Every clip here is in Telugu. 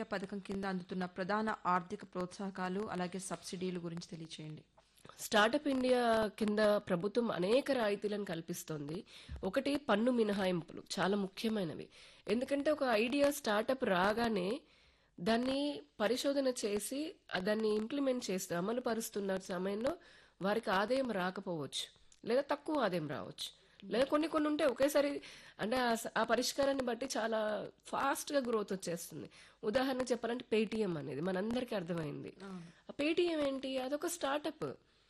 పథకం కింద అందుతున్న ప్రధాన ఆర్థిక ప్రోత్సాహకాలు అలాగే సబ్సిడీలు గురించి తెలియచేయండి స్టార్టప్ ఇండియా కింద ప్రభుత్వం అనేక రాయితీలను కల్పిస్తోంది ఒకటి పన్ను మినహాయింపులు చాలా ముఖ్యమైనవి ఎందుకంటే ఒక ఐడియా స్టార్టప్ రాగానే దాన్ని పరిశోధన చేసి ఆ దాన్ని ఇంప్లిమెంట్ చేస్తూ అమలు పరుస్తున్న సమయంలో వారికి ఆదాయం రాకపోవచ్చు లేదా తక్కువ ఆదాయం రావచ్చు లేదా కొన్ని కొన్ని ఉంటే ఒకేసారి అంటే ఆ స- ఆ పరిష్కారాన్ని బట్టి చాలా ఫాస్ట్ గా గ్రోత్ వచ్చేస్తుంది ఉదాహరణ చెప్పాలంటే పేటిఎం అనేది మనందరికీ అర్థమైంది ఆ పేటిఎం ఏంటి అదొక స్టార్టప్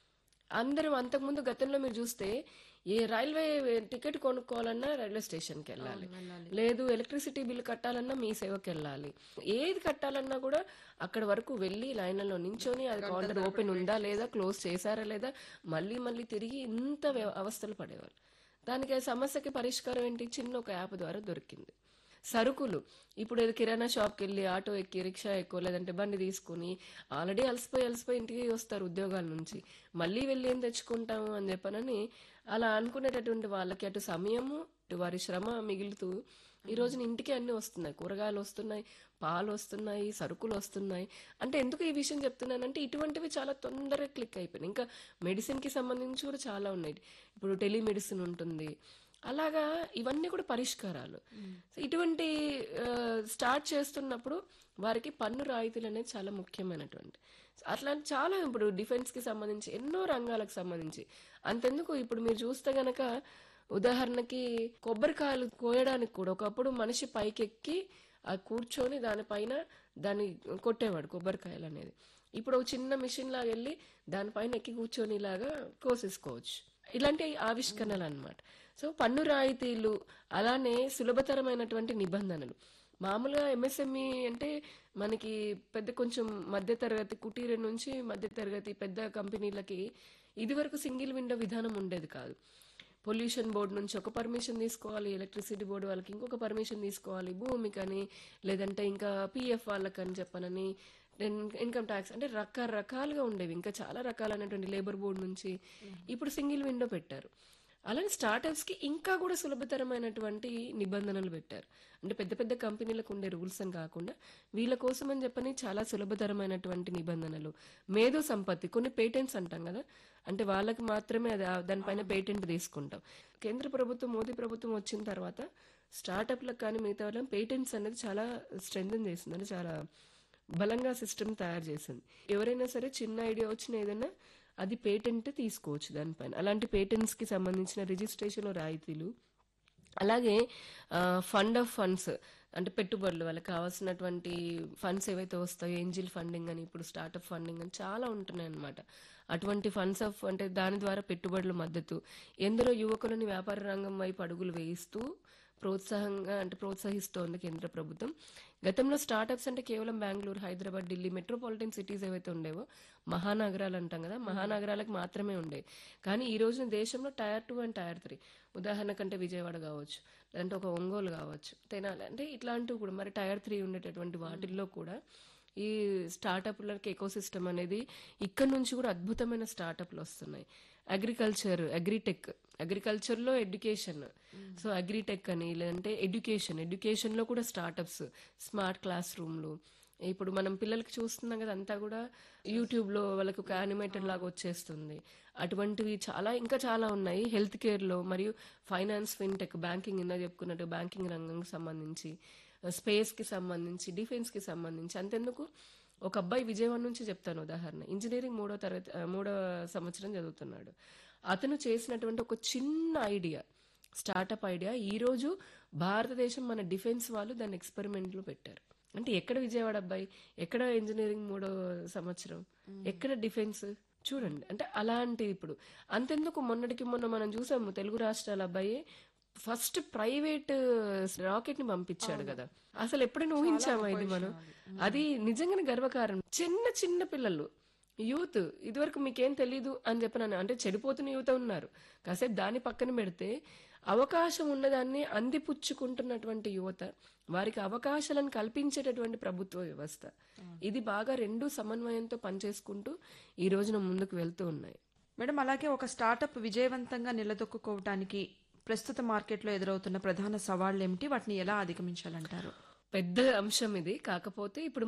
అందరం అంతకుముందు గతంలో మీరు చూస్తే ఏ రైల్వే టికెట్ కొనుక్కోవాలన్నా రైల్వే స్టేషన్కి వెళ్ళాలి లేదు ఎలక్ట్రిసిటీ బిల్ కట్టాలన్నా మీ సేవకి వెళ్ళాలి ఏది కట్టాలన్నా కూడా అక్కడ వరకు వెళ్ళి లైన్లలో నించొని అది కౌంటర్ ఓపెన్ ఉందా లేదా క్లోజ్ చేశారా లేదా మళ్ళీ మళ్ళీ తిరిగి ఇంత వ్య- అవస్థలు పడేవాళ్ళు దానికి ఆ సమస్యకి పరిష్కారం ఏంటి చిన్న ఒక యాప్ ద్వారా దొరికింది సరుకులు ఇప్పుడు ఏదో కిరాణా షాప్కి వెళ్ళి ఆటో ఎక్కి రిక్షా ఎక్కువ లేదంటే బండి తీసుకుని ఆల్రెడీ అలసిపోయి అలసిపోయి ఇంటికి వస్తారు ఉద్యోగాల నుంచి మళ్ళీ వెళ్ళి ఏం తెచ్చుకుంటాము అని చెప్పనని అలా అనుకునేటటువంటి వాళ్ళకి అటు సమయము ఇటు వారి శ్రమ మిగులుతూ ఈ రోజున ఇంటికి అన్ని వస్తున్నాయి కూరగాయలు వస్తున్నాయి పాలు వస్తున్నాయి సరుకులు వస్తున్నాయి అంటే ఎందుకు ఈ విషయం చెప్తున్నానంటే ఇటువంటివి చాలా తొందరగా క్లిక్ అయిపోయినాయి ఇంకా మెడిసిన్ కి సంబంధించి కూడా చాలా ఉన్నాయి ఇప్పుడు టెలిమెడిసిన్ ఉంటుంది అలాగా ఇవన్నీ కూడా పరిష్కారాలు సో ఇటువంటి ఆ, స్టార్ట్ చేస్తున్నప్పుడు వారికి పన్ను రాయితీలు అనేది చాలా ముఖ్యమైనటువంటి అట్లాంటి చాలా ఇప్పుడు డిఫెన్స్ కి సంబంధించి ఎన్నో రంగాలకు సంబంధించి అంతెందుకు ఇప్పుడు మీరు చూస్తే గనక ఉదాహరణకి కొబ్బరికాయలు కోయడానికి కూడా ఒకప్పుడు మనిషి పైకెక్కి ఆ కూర్చొని దానిపైన దాన్ని కొట్టేవాడు కొబ్బరికాయలు అనేది ఇప్పుడు ఒక చిన్న మిషన్ లాగా వెళ్ళి దానిపైన ఎక్కి కూర్చొని ఇలాగా కోసేసుకోవచ్చు ఇలాంటి ఆవిష్కరణలు అన్నమాట సో పన్ను రాయితీలు అలానే సులభతరమైనటువంటి నిబంధనలు మామూలుగా ఎంఎస్ఎంఈ అంటే మనకి పెద్ద కొంచెం మధ్య తరగతి కుటీర నుంచి మధ్య తరగతి పెద్ద కంపెనీలకి ఇదివరకు సింగిల్ విండో విధానం ఉండేది కాదు పొల్యూషన్ బోర్డు నుంచి ఒక పర్మిషన్ తీసుకోవాలి ఎలక్ట్రిసిటీ బోర్డు వాళ్ళకి ఇంకొక పర్మిషన్ తీసుకోవాలి భూమికని లేదంటే ఇంకా పిఎఫ్ వాళ్ళకని చెప్పనని ఇన్కమ్ ట్యాక్స్ అంటే రకరకాలుగా ఉండేవి ఇంకా చాలా రకాలైనటువంటి లేబర్ బోర్డు నుంచి ఇప్పుడు సింగిల్ విండో పెట్టారు అలానే స్టార్టప్స్ కి ఇంకా కూడా సులభతరమైనటువంటి నిబంధనలు పెట్టారు అంటే పెద్ద పెద్ద కంపెనీలకు ఉండే రూల్స్ అని కాకుండా వీళ్ళ కోసం అని చెప్పని చాలా సులభతరమైనటువంటి నిబంధనలు మేధో సంపత్తి కొన్ని పేటెంట్స్ అంటాం కదా అంటే వాళ్ళకి మాత్రమే అది ఆ- దానిపైన పేటెంట్ తీసుకుంటాం కేంద్ర ప్రభుత్వం మోదీ ప్రభుత్వం వచ్చిన తర్వాత స్టార్టప్లకు కానీ మిగతా వాళ్ళకి పేటెంట్స్ అనేది చాలా స్ట్రెంగ్ చేసింది అంటే చాలా బలంగా సిస్టమ్ తయారు చేసింది ఎవరైనా సరే చిన్న ఐడియా వచ్చిన ఏదైనా అది పేటెంట్ తీసుకోవచ్చు దానిపైన అలాంటి పేటెంట్స్ కి సంబంధించిన రిజిస్ట్రేషన్ రాయితీలు అలాగే ఫండ్ ఆఫ్ ఫండ్స్ అంటే పెట్టుబడులు వాళ్ళకి కావాల్సినటువంటి ఫండ్స్ ఏవైతే వస్తాయో ఏంజిల్ ఫండింగ్ అని ఇప్పుడు స్టార్ట్అప్ ఫండింగ్ అని చాలా ఉంటున్నాయి అన్నమాట అటువంటి ఫండ్స్ ఆఫ్ అంటే దాని ద్వారా పెట్టుబడుల మద్దతు ఎందరో యువకులని వ్యాపార రంగం వైపు అడుగులు వేయిస్తూ ప్రోత్సాహంగా అంటే ప్రోత్సహిస్తోంది కేంద్ర ప్రభుత్వం గతంలో స్టార్టప్స్ అంటే కేవలం బెంగళూరు హైదరాబాద్ ఢిల్లీ మెట్రోపాలిటన్ సిటీస్ ఏవైతే ఉండేవో మహానగరాలు అంటాం కదా మహానగరాలకు మాత్రమే ఉండేవి కానీ ఈ రోజున దేశంలో tier two and tier three ఉదాహరణ కంటే విజయవాడ కావచ్చు లేదంటే ఒక ఒంగోలు కావచ్చు తెనాలి అంటే ఇట్లాంటివి కూడా మరి టైర్ త్రీ ఉండేటటువంటి వాటిల్లో కూడా ఈ స్టార్టప్లకి ఎకో సిస్టమ్ అనేది ఇక్కడ నుంచి కూడా అద్భుతమైన స్టార్టప్లు వస్తున్నాయి అగ్రికల్చర్ అగ్రిటెక్ అగ్రికల్చర్ లో ఎడ్యుకేషన్ సో అగ్రిటెక్ అని లేదంటే ఎడ్యుకేషన్ ఎడ్యుకేషన్ లో కూడా స్టార్టప్స్ స్మార్ట్ క్లాస్ రూమ్లు ఇప్పుడు మనం పిల్లలకి చూస్తున్నాం కదా అంతా కూడా యూట్యూబ్ లో వాళ్ళకి ఒక యానిమేటెడ్ లాగా వచ్చేస్తుంది అటువంటివి చాలా ఇంకా చాలా ఉన్నాయి హెల్త్ కేర్ లో మరియు ఫైనాన్స్ ఫిన్టెక్ బ్యాంకింగ్ ఇందా చెప్పుకున్నట్టు బ్యాంకింగ్ రంగంకి సంబంధించి స్పేస్ కి సంబంధించి డిఫెన్స్ కి సంబంధించి అంతెందుకు ఒక అబ్బాయి విజయవాడ నుంచి చెప్తాను ఉదాహరణ ఇంజనీరింగ్ మూడో తరగతి ఆ, మూడో సంవత్సరం చదువుతున్నాడు అతను చేసినటువంటి ఒక చిన్న ఐడియా స్టార్టప్ ఐడియా ఈ రోజు భారతదేశం మన డిఫెన్స్ వాళ్ళు దాన్ని ఎక్స్పెరిమెంట్ లో పెట్టారు అంటే ఎక్కడ విజయవాడ అబ్బాయి ఎక్కడ ఇంజనీరింగ్ మూడో సంవత్సరం ఎక్కడ డిఫెన్స్ చూడండి అంటే అలాంటి ఇప్పుడు అంతెందుకు మొన్నటికి మొన్న మనం చూసాము తెలుగు రాష్ట్రాల అబ్బాయి ఫస్ట్ ప్రైవేట్ రాకెట్ ని పంపించాడు కదా అసలు ఎప్పుడైనా ఊహించామా ఇది మనం అది నిజంగానే గర్వకారణం చిన్న చిన్న పిల్లలు యూత్ ఇదివరకు మీకేం తెలీదు అని చెప్పినాను అంటే చెడిపోతున్న యువత ఉన్నారు కాసేపు దాన్ని పక్కన పెడితే అవకాశం ఉన్నదాన్ని అందిపుచ్చుకుంటున్నటువంటి యువత వారికి అవకాశాలను కల్పించేటటువంటి ప్రభుత్వ వ్యవస్థ ఇది బాగా రెండు సమన్వయంతో పనిచేసుకుంటూ ఈ రోజున ముందుకు వెళ్తూ ఉన్నాయి మేడం అలాగే ఒక స్టార్టప్ విజయవంతంగా నిలదొక్కుకోవటానికి ప్రస్తుత మార్కెట్లో ఎదురవుతున్న ప్రధాన సవాళ్లు ఏమిటి వాటిని ఎలా అధిగమించాలంటారు పెద్ద అంశం ఇది కాకపోతే ఇప్పుడు